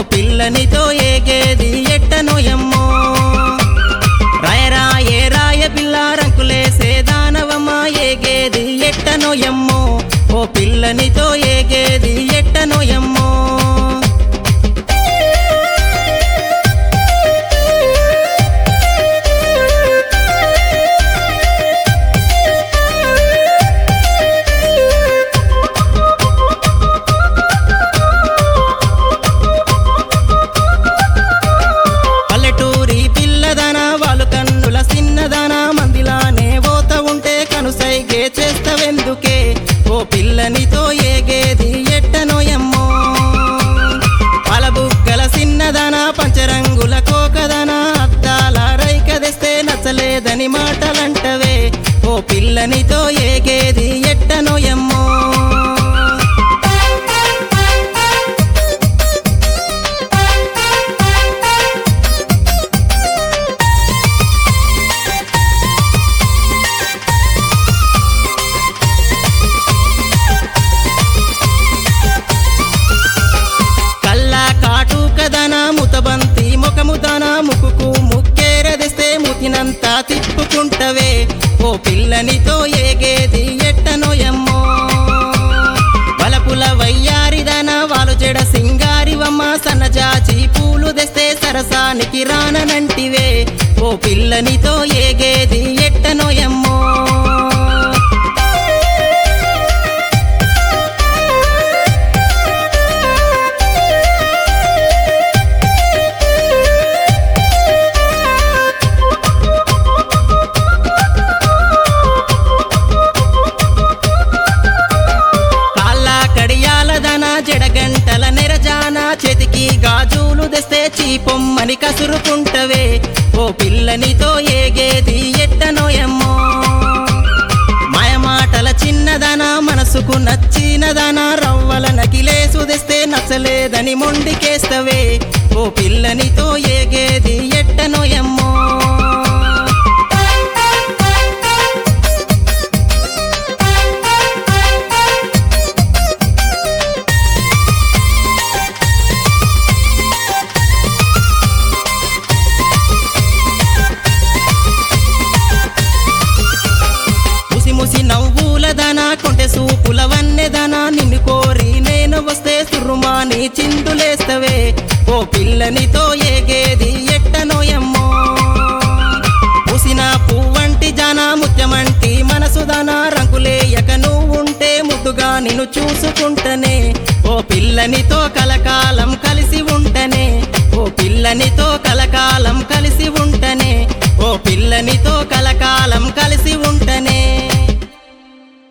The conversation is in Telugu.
పిల్లనితో ఏగేది ఎట్టనోయమ్మో రాయరా ఏ రాయ పిల్ల రంకులేసే దానవమ్మ ఏగేది ఎట్టనోయమ్మో ఓ పిల్లనితో ఏగేది ఎట్టనోయమ్మో పల్లెటూరి పిల్లదన వాళ్ళు కన్నుల సిన్నదన మందిలానే పోత ఉంటే కనుసైగే చేస్తవెందుకే ఓ పిల్లనితో ఏగేది ఎట్టనోయమ్మో పలబుక్కల సిన్నదన పంచరంగుల కోకదన అద్దాల రైక తెస్తే నచ్చలేదని మాటలంటవే ఓ పిల్లనితో ఏగేది ఎట్టనోయమ్మో కళ్ళ కాటుకదన ముతబంతి ముఖముదన ముక్కుకు ముక్కేరదిస్తే ముతినంతా తిప్పుకుంటవే ఓ పిల్లనితో ఏగేది ఎట్టనోయమ్మో వలపుల వయ్యారిదన వాలు చెడ సింగారివమ్మ సన్నజాచి పూలు తెస్తే సరసానికి రాననంటివే ఓ పిల్లనితో ఏగేది ఎట్టనోయమ్మో కాళ్ళ కడియాలదన జడగంటల నెరజాన చేతికి గాజులు తెస్తే చీపొమ్మని కసురుకుంటవే ఓ పిల్లనితో ఏగేది ఎట్టనోయమ్మో మాయమాటల చిన్నదన మనసుకు నచ్చినదన రవ్వల నకిలేసు తెస్తే నచ్చలేదని మొండికేస్తవే ఓ పిల్లనితో ఏగేది ఎట్టనోయమ్మో ముసి ముసి నవ్వులదన కొంటె సూపుల వన్నెదన నిన్ను కోరి నేను వస్తే సురుమాని చిందులేస్తవే ఓ పిల్లనితో ఏగేది ఎట్టనోయమ్మో ముసిన పువ్వంటి జన ముత్యమంటి మనసుదన రంకులేయక నువ్వుంటే ముద్దుగా నిన్ను చూసుకుంటనే ఓ పిల్లనితో కలకాలం కలిసి ఉంటనే ఓ పిల్లనితో కలకాలం కలిసి ఉంట